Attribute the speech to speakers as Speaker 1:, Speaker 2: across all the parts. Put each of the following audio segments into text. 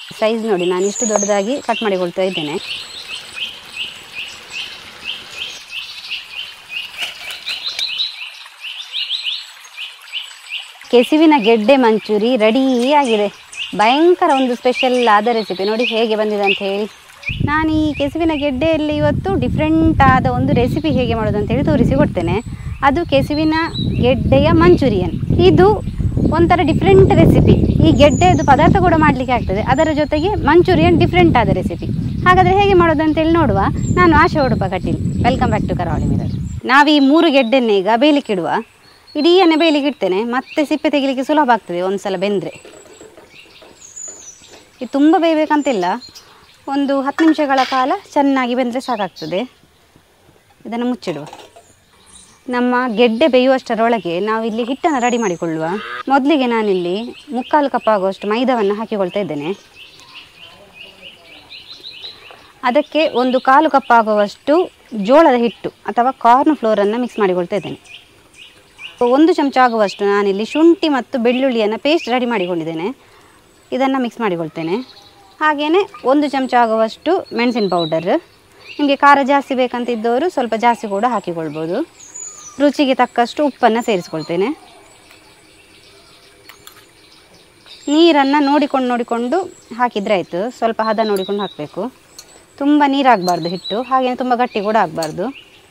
Speaker 1: size ನೋಡಿ ನಾನು ಇಷ್ಟು ದೊಡ್ಡದಾಗಿ ಕಟ್ ಮಾಡಿಕೊಳ್ತಾ ಇದ್ದೇನೆ ಕೆಸುವಿನ ಗೆಡ್ಡೆ ಮಂಚೂರಿ ರೆಡೀ ಆಗಿದೆ ಭಯಂಕರ ಒಂದು ಸ್ಪೆಷಲ್ ಆದ ರೆಸಿಪಿ ನೋಡಿ ಹೇಗೆ ಬಂದಿದೆ ಅಂತ ಹೇಳಿ ನಾನು ಈ ಕೆಸುವಿನ ಗೆಡ್ಡೆಯಲ್ಲಿ ಇವತ್ತು ಡಿಫ್ರೆಂಟ್ ಆದ ಒಂದು ರೆಸಿಪಿ ಹೇಗೆ ಮಾಡೋದು ಅಂತ ಹೇಳಿ ತೋರಿಸಿ ಕೊಡ್ತೇನೆ ಅದು ಕೆಸುವಿನ ಗೆಡ್ಡೆಯ ಮಂಚೂರಿಯನ್ ಇದು ಒಂಥರ ಡಿಫ್ರೆಂಟ್ ರೆಸಿಪಿ ಈ ಗೆಡ್ಡೆದು ಪದಾರ್ಥ ಕೂಡ ಮಾಡಲಿಕ್ಕೆ ಆಗ್ತದೆ ಅದರ ಜೊತೆಗೆ ಮಂಚೂರಿಯನ್ ಡಿಫ್ರೆಂಟ್ ಆದ ರೆಸಿಪಿ ಹಾಗಾದರೆ ಹೇಗೆ ಮಾಡೋದು ಅಂತೇಳಿ ನೋಡುವ ನಾನು Asha Udupa Kateel welcome back to Karavali mirror ನಾವು ಈ ಮೂರು ಗೆಡ್ಡೆನ್ನ ಈಗ ಬೇಯಲಿಕ್ಕೆ ಇಡುವ ಇಡೀಯನ್ನೇ ಬೇಯಲಿಕ್ಕೆ ಇಡ್ತೇನೆ ಮತ್ತೆ ಸಿಪ್ಪೆ ತೆಗಿಲಿಕ್ಕೆ ಸುಲಭ ಆಗ್ತದೆ ಒಂದು ಸಲ ಬೆಂದರೆ ಇದು ತುಂಬ ಬೇಯಬೇಕಂತಿಲ್ಲ ಒಂದು ಹತ್ತು ನಿಮಿಷಗಳ ಕಾಲ ಚೆನ್ನಾಗಿ ಬೆಂದರೆ ಸಾಕಾಗ್ತದೆ ಇದನ್ನು ಮುಚ್ಚಿಡುವ ನಮ್ಮ ಗೆಡ್ಡೆ ಬೇಯುವಷ್ಟರೊಳಗೆ ನಾವು ಇಲ್ಲಿ ಹಿಟ್ಟನ್ನು ರೆಡಿ ಮಾಡಿಕೊಳ್ಳುವ ಮೊದಲಿಗೆ ನಾನಿಲ್ಲಿ ಮುಕ್ಕಾಲು ಕಪ್ ಆಗುವಷ್ಟು ಮೈದಾವನ್ನು ಹಾಕಿಕೊಳ್ತಾ ಇದ್ದೇನೆ ಅದಕ್ಕೆ ಒಂದು ಕಾಲು ಕಪ್ ಆಗುವಷ್ಟು ಜೋಳದ ಹಿಟ್ಟು ಅಥವಾ ಕಾರ್ನ್ ಫ್ಲೋರನ್ನು ಮಿಕ್ಸ್ ಮಾಡಿಕೊಳ್ತಾ ಇದ್ದೇನೆ ಒಂದು ಚಮಚ ಆಗುವಷ್ಟು ನಾನಿಲ್ಲಿ ಶುಂಠಿ ಮತ್ತು ಬೆಳ್ಳುಳ್ಳಿಯನ್ನು ಪೇಸ್ಟ್ ರೆಡಿ ಮಾಡಿಕೊಂಡಿದ್ದೇನೆ ಇದನ್ನು ಮಿಕ್ಸ್ ಮಾಡಿಕೊಳ್ತೇನೆ ಹಾಗೆಯೇ ಒಂದು ಚಮಚ ಆಗುವಷ್ಟು ಮೆಣಸಿನ ಪೌಡರ್ ನಿಮಗೆ ಖಾರ ಜಾಸ್ತಿ ಬೇಕಂತಿದ್ದವರು ಸ್ವಲ್ಪ ಜಾಸ್ತಿ ಕೂಡ ಹಾಕಿಕೊಳ್ಬೋದು ರುಚಿಗೆ ತಕ್ಕಷ್ಟು ಉಪ್ಪನ್ನು ಸೇರಿಸ್ಕೊಳ್ತೇನೆ ನೀರನ್ನು ನೋಡಿಕೊಂಡು ನೋಡಿಕೊಂಡು ಹಾಕಿದರೆ ಆಯಿತು ಸ್ವಲ್ಪ ಹದ ನೋಡಿಕೊಂಡು ಹಾಕಬೇಕು ತುಂಬ ನೀರಾಗಬಾರ್ದು ಹಿಟ್ಟು ಹಾಗೆಯೇ ತುಂಬ ಗಟ್ಟಿ ಕೂಡ ಆಗಬಾರ್ದು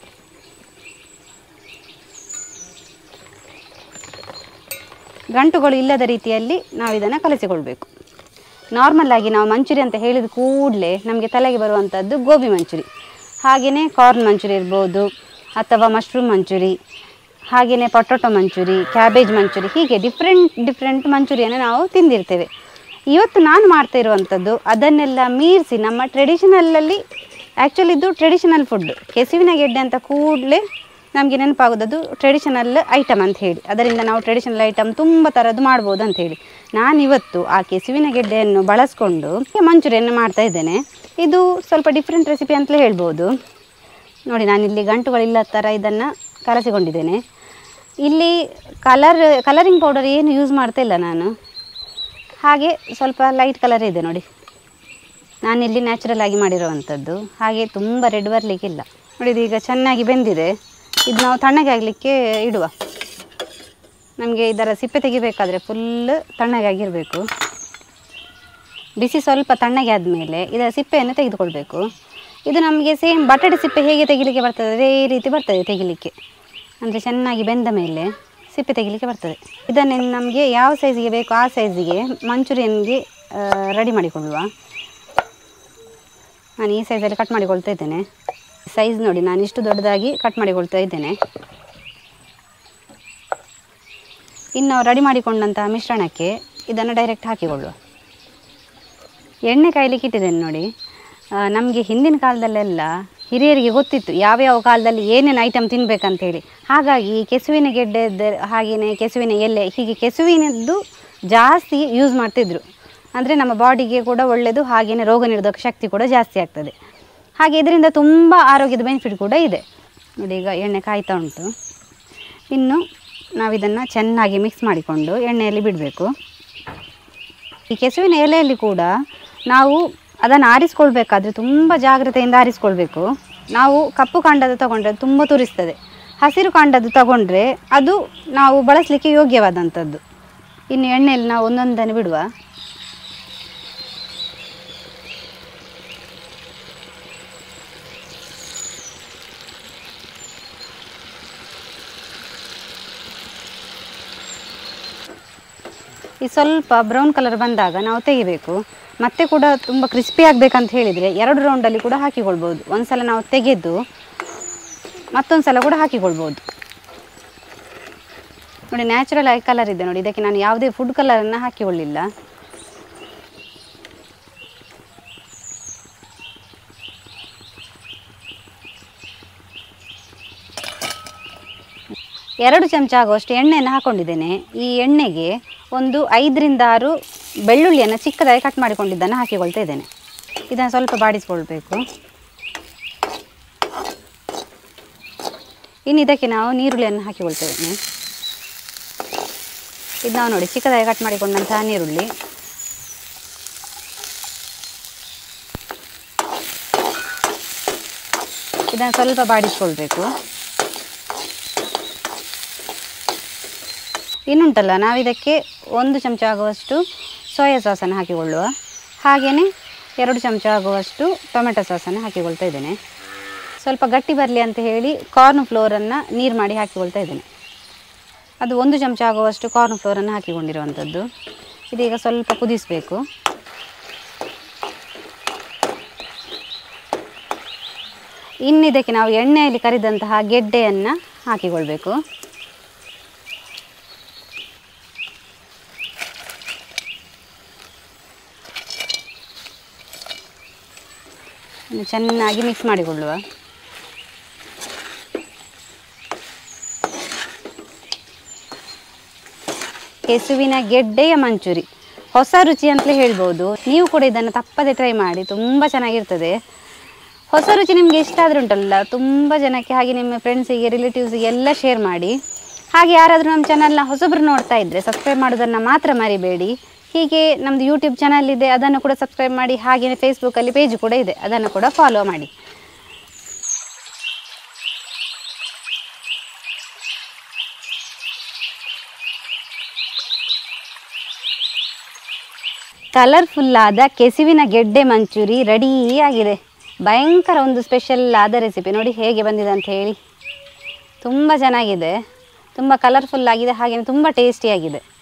Speaker 1: ಗಂಟುಗಳು ಇಲ್ಲದ ರೀತಿಯಲ್ಲಿ ನಾವು ಇದನ್ನು ಕಲಿಸಿಕೊಳ್ಬೇಕು ನಾರ್ಮಲ್ ಆಗಿ ನಾವು ಮಂಚೂರಿ ಅಂತ ಹೇಳಿದ ಕೂಡಲೇ ನಮಗೆ ತಲೆಗೆ ಬರುವಂಥದ್ದು ಗೋಬಿ ಮಂಚೂರಿ ಹಾಗೆಯೇ ಕಾರ್ನ್ ಮಂಚೂರಿ ಇರ್ಬೋದು ಅಥವಾ ಮಶ್ರೂಮ್ ಮಂಚೂರಿ ಹಾಗೆಯೇ ಪೊಟೊಟೊ ಮಂಚೂರಿ ಕ್ಯಾಬೇಜ್ ಮಂಚೂರಿ ಹೀಗೆ ಡಿಫ್ರೆಂಟ್ ಡಿಫ್ರೆಂಟ್ ಮಂಚೂರಿಯನ್ನು ನಾವು ತಿಂದಿರ್ತೇವೆ ಇವತ್ತು ನಾನು ಮಾಡ್ತಾ ಇರುವಂಥದ್ದು ಅದನ್ನೆಲ್ಲ ಮೀರಿಸಿ ನಮ್ಮ ಟ್ರೆಡಿಷನಲ್ಲಲ್ಲಿ ಆ್ಯಕ್ಚುಲಿ ಇದು ಟ್ರೆಡಿಷನಲ್ ಫುಡ್ ಕೆಸುವಿನ ಗೆಡ್ಡೆ ಅಂತ ಕೂಡಲೇ ನಮಗೆ ನೆನಪಾಗೋದದು ಟ್ರೆಡಿಷನಲ್ ಐಟಮ್ ಅಂತ ಹೇಳಿ ಅದರಿಂದ ನಾವು ಟ್ರೆಡಿಷನಲ್ ಐಟಮ್ ತುಂಬ ಥರದ್ದು ಮಾಡ್ಬೋದು ಅಂತ ಹೇಳಿ ನಾನಿವತ್ತು ಆ ಕೆಸುವಿನ ಗೆಡ್ಡೆಯನ್ನು ಬಳಸ್ಕೊಂಡು ಮಂಚೂರಿಯನ್ನು ಮಾಡ್ತಾ ಇದ್ದೇನೆ ಇದು ಸ್ವಲ್ಪ ಡಿಫ್ರೆಂಟ್ ರೆಸಿಪಿ ಅಂತಲೇ ಹೇಳ್ಬೋದು ನೋಡಿ ನಾನಿಲ್ಲಿ ಗಂಟುಗಳಿಲ್ಲ ಥರ ಇದನ್ನು ಕಲಸಿಕೊಂಡಿದ್ದೇನೆ ಇಲ್ಲಿ ಕಲರ್ ಕಲರಿಂಗ್ ಪೌಡರ್ ಏನು ಯೂಸ್ ಮಾಡ್ತಾ ಇಲ್ಲ ನಾನು ಹಾಗೆ ಸ್ವಲ್ಪ ಲೈಟ್ ಕಲರ್ ಇದೆ ನೋಡಿ ನಾನಿಲ್ಲಿ ನ್ಯಾಚುರಲ್ ಆಗಿ ಮಾಡಿರುವಂಥದ್ದು ಹಾಗೆ ತುಂಬ ರೆಡ್ ಬರಲಿಕ್ಕಿಲ್ಲ ನೋಡಿ ಇದು ಈಗ ಚೆನ್ನಾಗಿ ಬೆಂದಿದೆ ಇದು ನಾವು ತಣ್ಣಗೆ ಆಗಲಿಕ್ಕೆ ಇಡುವ ನಮಗೆ ಇದರ ಸಿಪ್ಪೆ ತೆಗಿಬೇಕಾದ್ರೆ ಫುಲ್ ತಣ್ಣಗೆ ಆಗಿರಬೇಕು ಬಿಸಿ ಸ್ವಲ್ಪ ತಣ್ಣಗೆ ಆದಮೇಲೆ ಇದರ ಸಿಪ್ಪೆಯನ್ನು ತೆಗೆದುಕೊಳ್ಬೇಕು ಇದು ನಮಗೆ ಸೇಮ್ ಬಟಾಟೆ ಸಿಪ್ಪೆ ಹೇಗೆ ತೆಗಿಲಿಕ್ಕೆ ಬರ್ತದೆ ಅದೇ ರೀತಿ ಬರ್ತದೆ ತೆಗಿಲಿಕ್ಕೆ ಅಂದರೆ ಚೆನ್ನಾಗಿ ಬೆಂದ ಮೇಲೆ ಸಿಪ್ಪೆ ತೆಗಿಲಿಕ್ಕೆ ಬರ್ತದೆ ಇದನ್ನು ನಮಗೆ ಯಾವ ಸೈಜಿಗೆ ಬೇಕು ಆ ಸೈಜಿಗೆ ಮಂಚೂರಿಯನ್ಗೆ ರೆಡಿ ಮಾಡಿಕೊಳ್ಳುವ ನಾನು ಈ ಸೈಜಲ್ಲಿ ಕಟ್ ಮಾಡಿಕೊಳ್ತಾ ಇದ್ದೇನೆ ಸೈಜ್ ನೋಡಿ ನಾನು ಇಷ್ಟು ದೊಡ್ಡದಾಗಿ ಕಟ್ ಮಾಡಿಕೊಳ್ತಾ ಇದ್ದೇನೆ ಇನ್ನು ನಾವು ರೆಡಿ ಮಾಡಿಕೊಂಡಂತಹ ಮಿಶ್ರಣಕ್ಕೆ ಇದನ್ನು ಡೈರೆಕ್ಟ್ ಹಾಕಿಕೊಳ್ಳುವ ಎಣ್ಣೆ ಕಾಯ್ಲಿಕ್ಕೆ ಇಟ್ಟಿದ್ದೇನೆ ನೋಡಿ ನಮಗೆ ಹಿಂದಿನ ಕಾಲದಲ್ಲೆಲ್ಲ ಹಿರಿಯರಿಗೆ ಗೊತ್ತಿತ್ತು ಯಾವ್ಯಾವ ಕಾಲದಲ್ಲಿ ಏನೇನು ಐಟಮ್ ತಿನ್ನಬೇಕಂತೇಳಿ ಹಾಗಾಗಿ ಕೆಸುವಿನ ಗೆಡ್ಡೆದ ಹಾಗೆಯೇ ಕೆಸುವಿನ ಎಲೆ ಹೀಗೆ ಕೆಸುವಿನದ್ದು ಜಾಸ್ತಿ ಯೂಸ್ ಮಾಡ್ತಿದ್ರು ಅಂದರೆ ನಮ್ಮ ಬಾಡಿಗೆ ಕೂಡ ಒಳ್ಳೆಯದು ಹಾಗೆಯೇ ರೋಗ ನಿರೋಧಕ ಶಕ್ತಿ ಕೂಡ ಜಾಸ್ತಿ ಆಗ್ತದೆ ಹಾಗೆ ಇದರಿಂದ ತುಂಬ ಆರೋಗ್ಯದ ಬೆನಿಫಿಟ್ ಕೂಡ ಇದೆ ನೋಡಿ ಈಗ ಎಣ್ಣೆ ಕಾಯ್ತಾ ಉಂಟು ಇನ್ನು ನಾವಿದನ್ನು ಚೆನ್ನಾಗಿ ಮಿಕ್ಸ್ ಮಾಡಿಕೊಂಡು ಎಣ್ಣೆಯಲ್ಲಿ ಬಿಡಬೇಕು ಈ ಕೆಸುವಿನ ಎಲೆಯಲ್ಲಿ ಕೂಡ ನಾವು ಅದನ್ನು ಆರಿಸ್ಕೊಳ್ಬೇಕಾದ್ರೆ ತುಂಬ ಜಾಗ್ರತೆಯಿಂದ ಆರಿಸ್ಕೊಳ್ಬೇಕು ನಾವು ಕಪ್ಪು ಕಾಂಡದ ತಗೊಂಡ್ರೆ ಅದು ತುಂಬ ತುರಿಸ್ತದೆ ಹಸಿರು ಕಾಂಡದ್ದು ತಗೊಂಡ್ರೆ ಅದು ನಾವು ಬಳಸಲಿಕ್ಕೆ ಯೋಗ್ಯವಾದಂಥದ್ದು ಇನ್ನು ಎಣ್ಣೆಯಲ್ಲಿ ನಾವು ಒಂದೊಂದನ್ನು ಬಿಡುವ ಈ ಸ್ವಲ್ಪ ಬ್ರೌನ್ ಕಲರ್ ಬಂದಾಗ ನಾವು ತೆಗಿಬೇಕು ಮತ್ತೆ ಕೂಡ ತುಂಬ ಕ್ರಿಸ್ಪಿ ಆಗಬೇಕಂತ ಹೇಳಿದರೆ ಎರಡು ರೌಂಡಲ್ಲಿ ಕೂಡ ಹಾಕಿಕೊಳ್ಬೋದು ಒಂದು ಸಲ ನಾವು ತೆಗೆದು ಮತ್ತೊಂದು ಸಲ ಕೂಡ ಹಾಕಿಕೊಳ್ಬೋದು ನೋಡಿ ನ್ಯಾಚುರಲ್ ಆಗಿ ಕಲರ್ ಇದೆ ನೋಡಿ ಇದಕ್ಕೆ ನಾನು ಯಾವುದೇ ಫುಡ್ ಕಲರನ್ನು ಹಾಕಿಕೊಳ್ಳಿಲ್ಲ ಎರಡು ಚಮಚ ಆಗುವಷ್ಟು ಎಣ್ಣೆಯನ್ನು ಹಾಕ್ಕೊಂಡಿದ್ದೇನೆ ಈ ಎಣ್ಣೆಗೆ ಒಂದು ಐದರಿಂದ ಆರು ಬೆಳ್ಳುಳ್ಳಿಯನ್ನು ಚಿಕ್ಕದಾಗಿ ಕಟ್ ಮಾಡಿಕೊಂಡಿದ್ದನ್ನು ಹಾಕಿಕೊಳ್ತಾ ಇದ್ದೇನೆ ಇದನ್ನು ಸ್ವಲ್ಪ ಬಾಡಿಸ್ಕೊಳ್ಬೇಕು ಇನ್ನು ಇದಕ್ಕೆ ನಾವು ನೀರುಳ್ಳಿಯನ್ನು ಹಾಕಿಕೊಳ್ತಾ ಇದ್ದೇನೆ ಇದು ನಾವು ನೋಡಿ ಚಿಕ್ಕದಾಗಿ ಕಟ್ ಮಾಡಿಕೊಂಡಂತಹ ನೀರುಳ್ಳಿ ಇದನ್ನು ಸ್ವಲ್ಪ ಬಾಡಿಸ್ಕೊಳ್ಬೇಕು ಇನ್ನುಂಟಲ್ಲ ನಾವಿದಕ್ಕೆ ಒಂದು ಚಮಚ ಆಗುವಷ್ಟು ಸೋಯಾ ಸಾಸನ್ನು ಹಾಕಿಕೊಳ್ಳುವ ಹಾಗೆಯೇ ಎರಡು ಚಮಚ ಆಗುವಷ್ಟು ಟೊಮೆಟೊ ಸಾಸನ್ನು ಹಾಕಿಕೊಳ್ತಾ ಇದ್ದೇನೆ ಸ್ವಲ್ಪ ಗಟ್ಟಿ ಬರಲಿ ಅಂತ ಹೇಳಿ ಕಾರ್ನ್ ಫ್ಲೋರನ್ನು ನೀರು ಮಾಡಿ ಹಾಕಿಕೊಳ್ತಾ ಇದ್ದೇನೆ ಅದು ಒಂದು ಚಮಚ ಆಗುವಷ್ಟು ಕಾರ್ನ್ ಫ್ಲೋರನ್ನು ಹಾಕಿಕೊಂಡಿರುವಂಥದ್ದು ಇದೀಗ ಸ್ವಲ್ಪ ಕುದಿಸಬೇಕು ಇನ್ನಿದಕ್ಕೆ ನಾವು ಎಣ್ಣೆಯಲ್ಲಿ ಕರಿದಂತಹ ಗೆಡ್ಡೆಯನ್ನು ಹಾಕಿಕೊಳ್ಬೇಕು ಇನ್ನು ಚೆನ್ನಾಗಿ ಮಿಕ್ಸ್ ಮಾಡಿಕೊಳ್ಳುವ ಕೆಸುವಿನ ಗೆಡ್ಡೆಯ ಮಂಚೂರಿ ಹೊಸ ರುಚಿ ಅಂತಲೇ ಹೇಳ್ಬೋದು ನೀವು ಕೂಡ ಇದನ್ನು ತಪ್ಪದೆ ಟ್ರೈ ಮಾಡಿ ತುಂಬ ಚೆನ್ನಾಗಿರ್ತದೆ ಹೊಸ ರುಚಿ ನಿಮಗೆ ಇಷ್ಟ ಆದರೆ ಉಂಟಲ್ಲ ತುಂಬ ಜನಕ್ಕೆ ಹಾಗೆ ನಿಮ್ಮ ಫ್ರೆಂಡ್ಸಿಗೆ ರಿಲೇಟಿವ್ಸಿಗೆ ಎಲ್ಲ ಶೇರ್ ಮಾಡಿ ಹಾಗೆ ಯಾರಾದರೂ ನಮ್ಮ ಚಾನಲ್ನ ಹೊಸಬ್ರು ನೋಡ್ತಾ ಇದ್ದರೆ ಸಬ್ಸ್ಕ್ರೈಬ್ ಮಾಡೋದನ್ನು ಮಾತ್ರ ಮರಿಬೇಡಿ ಹೀಗೆ ನಮ್ಮದು ಯೂಟ್ಯೂಬ್ ಚಾನಲ್ ಇದೆ ಅದನ್ನು ಕೂಡ ಸಬ್ಸ್ಕ್ರೈಬ್ ಮಾಡಿ ಹಾಗೆಯೇ ಫೇಸ್ಬುಕ್ಕಲ್ಲಿ ಪೇಜ್ ಕೂಡ ಇದೆ ಅದನ್ನು ಕೂಡ ಫಾಲೋ ಮಾಡಿ ಕಲರ್ಫುಲ್ ಆದ ಕೆಸುವಿನ ಗೆಡ್ಡೆ ಮಂಚೂರಿ ರೆಡೀ ಆಗಿದೆ ಭಯಂಕರ ಒಂದು ಸ್ಪೆಷಲ್ ಆದ ರೆಸಿಪಿ ನೋಡಿ ಹೇಗೆ ಬಂದಿದೆ ಅಂತ ಹೇಳಿ ತುಂಬ ಚೆನ್ನಾಗಿದೆ ತುಂಬ ಕಲರ್ಫುಲ್ ಆಗಿದೆ ಹಾಗೆಯೇ ತುಂಬ ಟೇಸ್ಟಿಯಾಗಿದೆ